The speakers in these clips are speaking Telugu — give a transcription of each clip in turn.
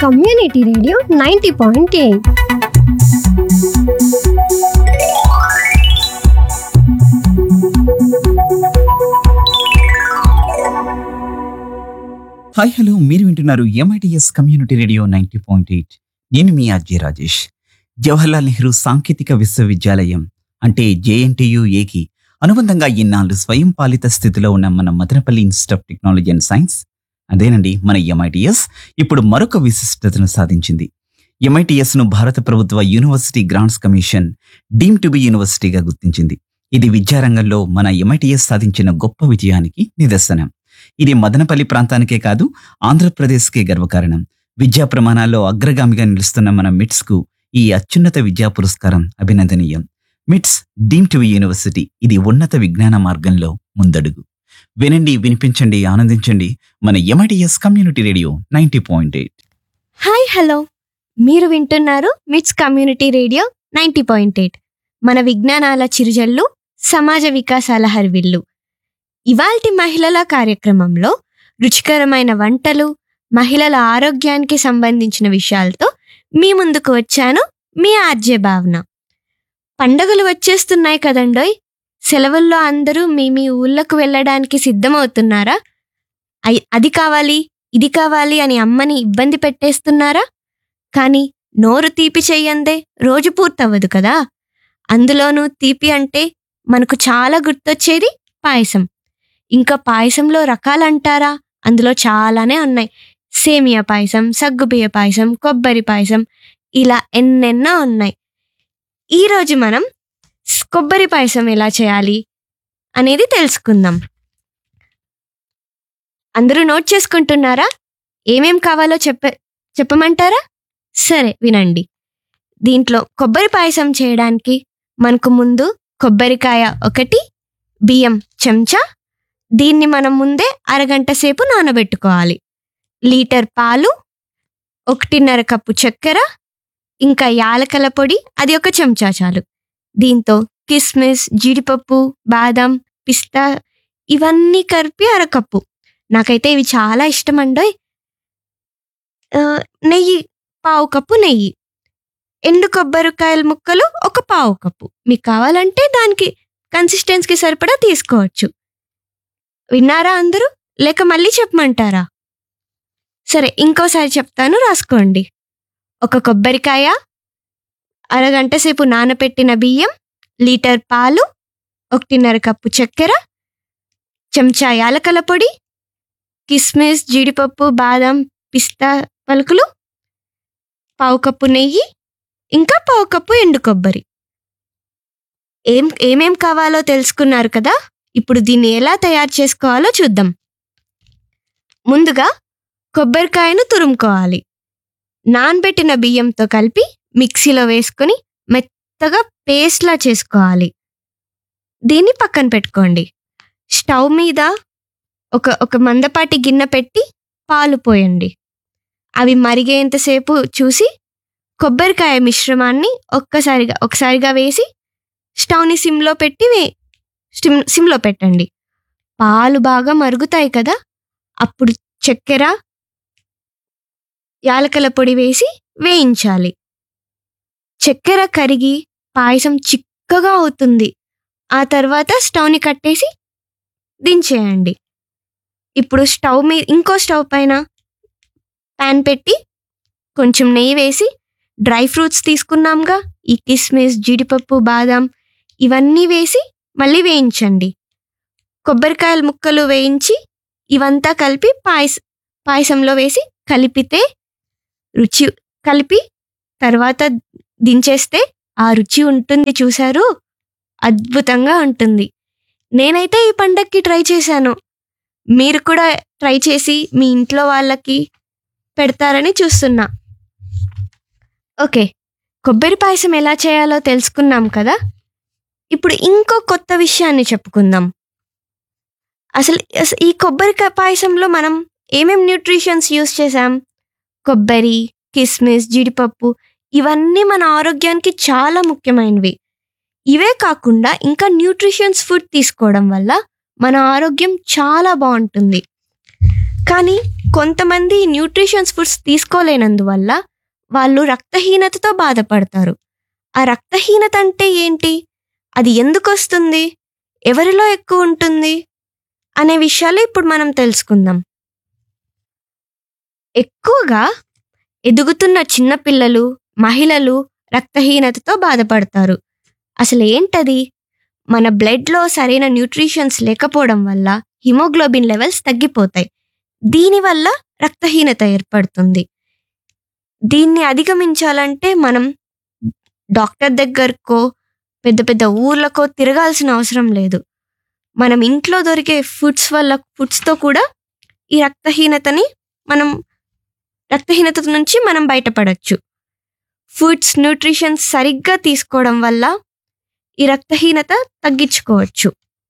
community radio ninety point eight hi hello మీరు వింటున్నారు MITS community radio ninety point eight నేను మీ అజయ్ రాజేష్ జవహర్లాల్ నెహ్రూ సాంకేతిక విశ్వవిద్యాలయం అంటే జేఎన్టీయు ఏకి అనుబంధంగా ఇన్నాళ్ళు స్వయం పాలిత స్థితిలో ఉన్న మన Madanapalle institute of technology and science అదేనండి మన ఎంఐటిఎస్ ఇప్పుడు మరొక విశిష్టతను సాధించింది ఎంఐటిఎస్ ను భారత ప్రభుత్వ university grants commission deem to be యూనివర్సిటీగా గుర్తించింది ఇది విద్యారంగంలో మన ఎంఐటిఎస్ సాధించిన గొప్ప విజయానికి నిదర్శనం ఇది మదనపల్లి ప్రాంతానికే కాదు ఆంధ్రప్రదేశ్కే గర్వకారణం విద్యా ప్రమాణాల్లో అగ్రగామిగా నిలుస్తున్న మన మిట్స్ కు ఈ అత్యున్నత విద్యా పురస్కారం అభినందనీయం మిట్స్ డీమ్ టు యూనివర్సిటీ ఇది ఉన్నత విజ్ఞాన మార్గంలో ముందడుగు వినండి వినిపించండి ఆనందించండి మన MITS community radio ninety point eight hi hello మీరు వింటున్నారు MITS community radio ninety point eight మన విజ్ఞానాల చిరుజల్లు సమాజ వికాసాల హరివిల్లు ఇవాల్టి మహిళల కార్యక్రమంలో రుచికరమైన వంటలు మహిళల ఆరోగ్యానికి సంబంధించిన విషయాలతో మీ ముందుకు వచ్చాను మీ ఆర్జే భావన పండగలు వచ్చేస్తున్నాయి కదండోయ్ సెలవుల్లో అందరూ మీ మీ ఊళ్ళకు వెళ్ళడానికి సిద్ధమవుతున్నారా అయ్- అది కావాలి ఇది కావాలి అని అమ్మని ఇబ్బంది పెట్టేస్తున్నారా కానీ నోరు తీపి చెయ్యందే రోజు పూర్తవ్వదు కదా అందులోనూ తీపి అంటే మనకు చాలా గుర్తొచ్చేది పాయసం ఇంకా పాయసంలో రకాలంటారా అందులో చాలానే ఉన్నాయి సేమియా పాయసం సగ్గుబియ్య పాయసం కొబ్బరి పాయసం ఇలా ఎన్నెన్నో ఉన్నాయి ఈరోజు మనం స్- కొబ్బరి పాయసం ఎలా చేయాలి అనేది తెలుసుకుందాం అందరూ నోట్ చేసుకుంటున్నారా ఏమేం కావాలో చెప్ప చెప్పమంటారా సరే వినండి దీంట్లో కొబ్బరి పాయసం చేయడానికి మనకు ముందు కొబ్బరికాయ ఒకటి బియ్యం చెంచా దీన్ని మనం ముందే అరగంట సేపు నానబెట్టుకోవాలి లీటర్ పాలు ఒకటిన్నర కప్పు చక్కెర ఇంకా యాలకల పొడి అది ఒక చెంచా చాలు దీంతో కిస్మిస్ జీడిపప్పు బాదం పిస్తా ఇవన్నీ కలిపి అరకప్పు నాకైతే ఇవి చాలా ఇష్టం అండోయ్ ఆ, నెయ్యి పావు కప్పు నెయ్యి ఎండు కొబ్బరికాయల ముక్కలు ఒక పావు కప్పు మీకు కావాలంటే దానికి కన్సిస్టెన్సీకి సరిపడా తీసుకోవచ్చు విన్నారా అందరూ లేక మళ్ళీ చెప్పమంటారా సరే ఇంకోసారి చెప్తాను రాసుకోండి ఒక కొబ్బరికాయ అరగంట సేపు నానబెట్టిన బియ్యం లీటర్ పాలు ఒకటిన్నర కప్పు చక్కెర చెంచా యాలకల పొడి కిస్మిస్ జీడిపప్పు బాదం పిస్తా పలుకులు పావు కప్పు నెయ్యి ఇంకా పావు కప్పు ఎండు కొబ్బరి ఏం ఏమేం కావాలో తెలుసుకున్నారు కదా ఇప్పుడు దీన్ని ఎలా తయారు చేసుకోవాలో చూద్దాం ముందుగా కొబ్బరికాయను తురుముకోవాలి నానబెట్టిన బియ్యంతో కలిపి మిక్సీలో వేసుకొని మెత్తగా పేస్ట్లా చేసుకోవాలి దీన్ని పక్కన పెట్టుకోండి స్టవ్ మీద ఒక ఒక మందపాటి గిన్నె పెట్టి పాలు పోయండి అవి మరిగేంతసేపు చూసి కొబ్బరికాయ మిశ్రమాన్ని ఒక్కసారిగా ఒకసారిగా వేసి స్టవ్ని సిమ్లో పెట్టి వే సిమ్ సిమ్లో పెట్టండి పాలు బాగా మరుగుతాయి కదా అప్పుడు చక్కెర యాలకల పొడి వేసి వేయించాలి చక్కెర కరిగి పాయసం చిక్కగా అవుతుంది ఆ తర్వాత స్టవ్ని కట్టేసి దించేయండి ఇప్పుడు స్టవ్ మీద ఇంకో స్టవ్ పైన ప్యాన్ పెట్టి కొంచెం నెయ్యి వేసి డ్రై ఫ్రూట్స్ తీసుకున్నాంగా ఈ కిస్మిస్ జీడిపప్పు బాదం ఇవన్నీ వేసి మళ్ళీ వేయించండి కొబ్బరికాయల ముక్కలు వేయించి ఇవంతా కలిపి పాయస పాయసంలో వేసి కలిపితే రుచి కలిపి తర్వాత దించేస్తే ఆ రుచి ఉంటుంది చూశారు అద్భుతంగా ఉంటుంది నేనైతే ఈ పండక్కి ట్రై చేశాను మీరు కూడా ట్రై చేసి మీ ఇంట్లో వాళ్ళకి పెడతారని చూస్తున్నా ఓకే కొబ్బరి పాయసం ఎలా చేయాలో తెలుసుకున్నాం కదా ఇప్పుడు ఇంకో కొత్త విషయాన్ని చెప్పుకుందాం అసలు అస- ఈ కొబ్బరి క- పాయసంలో మనం ఏమేం న్యూట్రిషన్స్ యూస్ చేసాం కొబ్బరి కిస్మిస్ జీడిపప్పు ఇవన్నీ మన ఆరోగ్యానికి చాలా ముఖ్యమైనవి ఇవే కాకుండా ఇంకా న్యూట్రిషన్స్ ఫుడ్ తీసుకోవడం వల్ల మన ఆరోగ్యం చాలా బాగుంటుంది కానీ కొంతమంది న్యూట్రిషన్స్ ఫుడ్స్ తీసుకోలేనందువల్ల వాళ్ళు రక్తహీనతతో బాధపడతారు ఆ రక్తహీనత అంటే ఏంటి అది ఎందుకు వస్తుంది ఎవరిలో ఎక్కువ ఉంటుంది అనే విషయాలు ఇప్పుడు మనం తెలుసుకుందాం ఎక్కువగా ఎదుగుతున్న చిన్నపిల్లలు మహిళలు రక్తహీనతతో బాధపడతారు అసలు ఏంటది మన బ్లడ్లో సరైన న్యూట్రిషన్స్ లేకపోవడం వల్ల హిమోగ్లోబిన్ లెవెల్స్ తగ్గిపోతాయి దీనివల్ల రక్తహీనత ఏర్పడుతుంది దీన్ని అధిగమించాలంటే మనం డాక్టర్ దగ్గరకో పెద్ద పెద్ద ఊర్లకో తిరగాల్సిన అవసరం లేదు మనం ఇంట్లో దొరికే ఫుడ్స్ వల్ల ఫుడ్స్తో కూడా ఈ రక్తహీనతని మనం రక్తహీనత నుంచి మనం బయటపడచ్చు ఫుడ్స్ న్యూట్రిషన్స్ సరిగ్గా తీసుకోవడం వల్ల ఈ రక్తహీనత తగ్గించుకోవచ్చు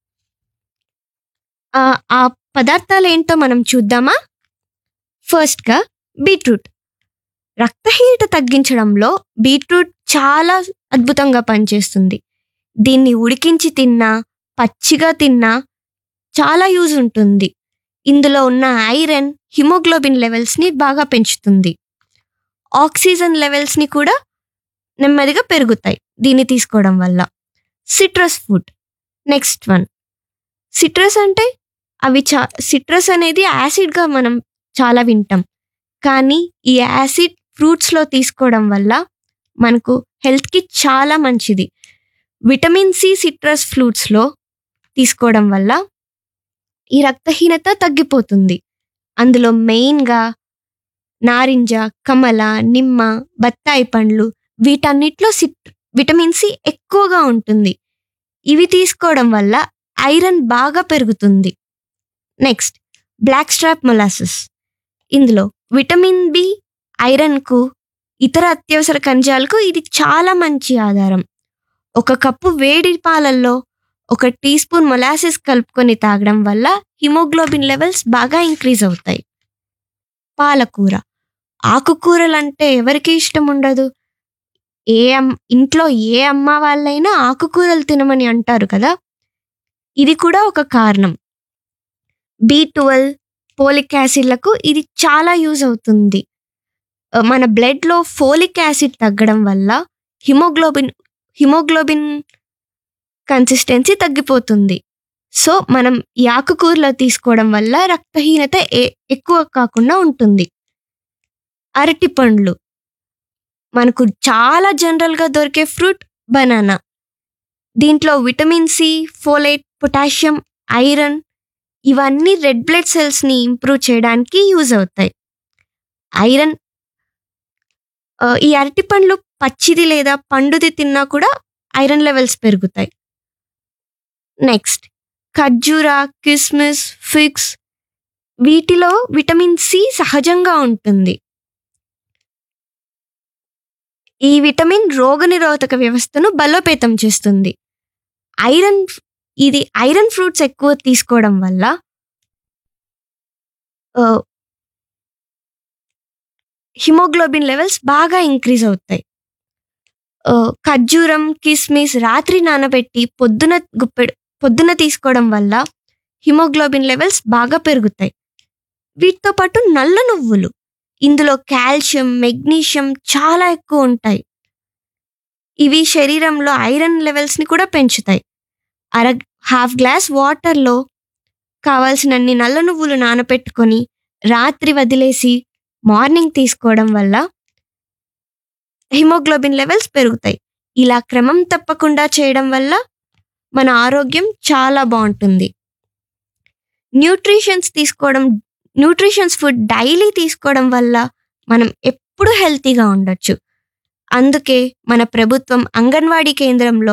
ఆ ఆ పదార్థాలు ఏంటో మనం చూద్దామా ఫస్ట్గా బీట్రూట్ రక్తహీనత తగ్గించడంలో బీట్రూట్ చాలా అద్భుతంగా పనిచేస్తుంది దీన్ని ఉడికించి తిన్నా పచ్చిగా తిన్నా చాలా యూజ్ ఉంటుంది ఇందులో ఉన్న ఐరన్ హిమోగ్లోబిన్ లెవెల్స్ని బాగా పెంచుతుంది ఆక్సిజన్ లెవెల్స్ని కూడా నెమ్మదిగా పెరుగుతాయి దీన్ని తీసుకోవడం వల్ల citrus food next one citrus అంటే అవి చా సిట్రస్ అనేది యాసిడ్గా మనం చాలా వింటాం కానీ ఈ యాసిడ్ ఫ్రూట్స్లో తీసుకోవడం వల్ల మనకు హెల్త్కి చాలా మంచిది విటమిన్ సి సిట్రస్ ఫ్రూట్స్లో తీసుకోవడం వల్ల ఈ రక్తహీనత తగ్గిపోతుంది అందులో మెయిన్గా నారింజ కమల నిమ్మ బత్తాయి పండ్లు వీటన్నిటిలో సిట్ విటమిన్ సి ఎక్కువగా ఉంటుంది ఇవి తీసుకోవడం వల్ల ఐరన్ బాగా పెరుగుతుంది నెక్స్ట్ బ్లాక్ స్ట్రాప్ మొలాసెస్ ఇందులో విటమిన్ బి ఐరన్కు ఇతర అత్యవసర ఖనిజాలకు ఇది చాలా మంచి ఆధారం ఒక కప్పు వేడి పాలల్లో ఒక టీ స్పూన్ మొలాసిస్ కలుపుకొని తాగడం వల్ల హిమోగ్లోబిన్ లెవెల్స్ బాగా ఇంక్రీజ్ అవుతాయి పాలకూర ఆకుకూరలు అంటే ఎవరికి ఇష్టం ఉండదు ఏ అమ్ ఇంట్లో ఏ అమ్మ వాళ్ళైనా ఆకుకూరలు తినమని అంటారు కదా ఇది కూడా ఒక కారణం బి ట్వెల్వ్ పోలిక్ యాసిడ్లకు ఇది చాలా యూజ్ అవుతుంది ఆ, మన బ్లడ్లో ఫోలిక్ యాసిడ్ తగ్గడం వల్ల హిమోగ్లోబిన్ హిమోగ్లోబిన్ కన్సిస్టెన్సీ తగ్గిపోతుంది సో మనం ఈ ఆకుకూరలో తీసుకోవడం వల్ల రక్తహీనత ఏ- ఎక్కువ కాకుండా ఉంటుంది అరటి పండ్లు మనకు చాలా జనరల్గా దొరికే ఫ్రూట్ బనానా దీంట్లో vitamin C folate potassium iron ఇవన్నీ రెడ్ బ్లడ్ సెల్స్ని ఇంప్రూవ్ చేయడానికి యూజ్ అవుతాయి ఐరన్ ఆ, ఈ అరటి పండ్లు పచ్చిది లేదా పండుది తిన్నా కూడా ఐరన్ లెవెల్స్ పెరుగుతాయి నెక్స్ట్ ఖర్జూరా కిస్మిస్ ఫిగ్స్ వీటిలో విటమిన్ సి సహజంగా ఉంటుంది ఈ విటమిన్ రోగనిరోధక వ్యవస్థను బలోపేతం చేస్తుంది ఐరన్ ఇది ఐరన్ ఫ్రూట్స్ ఎక్కువ తీసుకోవడం వల్ల ఆ, హిమోగ్లోబిన్ లెవెల్స్ బాగా ఇంక్రీజ్ అవుతాయి ఆ, ఖర్జూరం కిస్మిస్ రాత్రి నానబెట్టి పొద్దున గుప్పెడు పొద్దున తీసుకోవడం వల్ల హిమోగ్లోబిన్ లెవెల్స్ బాగా పెరుగుతాయి వీటితో పాటు నల్ల నువ్వులు ఇందులో కాల్షియం మెగ్నీషియం చాలా ఎక్కువ ఉంటాయి ఇవి శరీరంలో ఐరన్ లెవెల్స్ని కూడా పెంచుతాయి అర హాఫ్ గ్లాస్ వాటర్లో కావాల్సినన్ని నల్ల నువ్వులు నానబెట్టుకొని రాత్రి వదిలేసి మార్నింగ్ తీసుకోవడం వల్ల హిమోగ్లోబిన్ లెవెల్స్ పెరుగుతాయి ఇలా క్రమం తప్పకుండా చేయడం వల్ల మన ఆరోగ్యం చాలా బాగుంటుంది న్యూట్రిషన్స్ తీసుకోవడం న్యూట్రిషన్స్ ఫుడ్ డైలీ తీసుకోవడం వల్ల మనం ఎప్పుడు హెల్తీగా ఉండొచ్చు అందుకే మన ప్రభుత్వం అంగన్వాడీ కేంద్రంలో